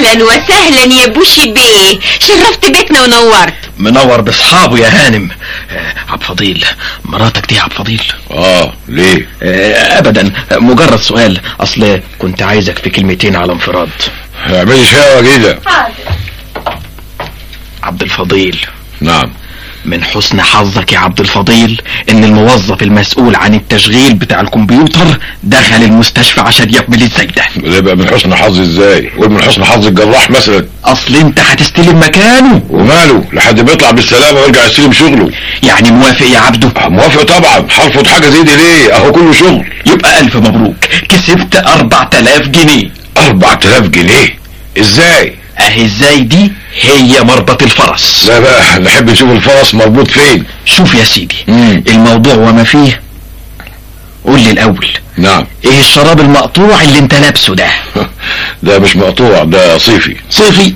اهلا وسهلا يا بوشي بيه شرفت بيتنا ونورت منور باصحابه يا هانم آه، عبد الفضيل مراتك دي يا عبد الفضيل اه ليه آه، ابدا مجرد سؤال اصل كنت عايزك في كلمتين على انفراد اعملي شقه جديده عبد الفضيل نعم من حسن حظك يا عبد الفضيل ان الموظف المسؤول عن التشغيل بتاع الكمبيوتر دخل المستشفى عشان يقبل الزايدة ده يبقى من حسن حظ ازاي قول من حسن حظ الجراح مثلا اصل انت هتستلم مكانه وماله لحد ما يطلع بالسلامه ويرجع يستلم شغله يعني موافق يا عبده آه، موافق طبعا هرفض حاجه زي دي ليه اهو كله شغل يبقى الف مبروك كسبت اربع تلاف جنيه 4000 جنيه ازاي اهي ازاي دي هي مربط الفرس لا بقى نحب نشوف الفرس مربوط فين شوف يا سيدي مم. الموضوع وما فيه قول لي الاول نعم ايه الشراب المقطوع اللي انت لابسه ده ده مش مقطوع ده صيفي صيفي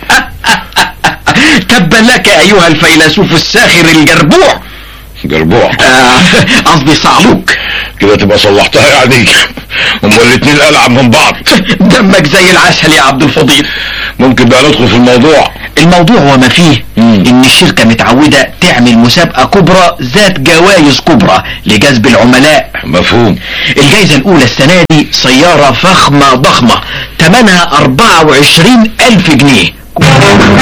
تبا لك ايها الفيلسوف الساخر الجربوع جربوع آه، قصدي صعلوك كده تبقى صلحتها يعني هما الاتنين العب من بعض دمك زي العسل يا عبد الفضيل ممكن بقى ندخل في الموضوع الموضوع وما فيه مم. ان الشركة متعودة تعمل مسابقة كبرى ذات جوائز كبرى لجذب العملاء مفهوم الجائزة الاولى السنة دي سيارة فخمة ضخمة ثمنها 24 الف جنيه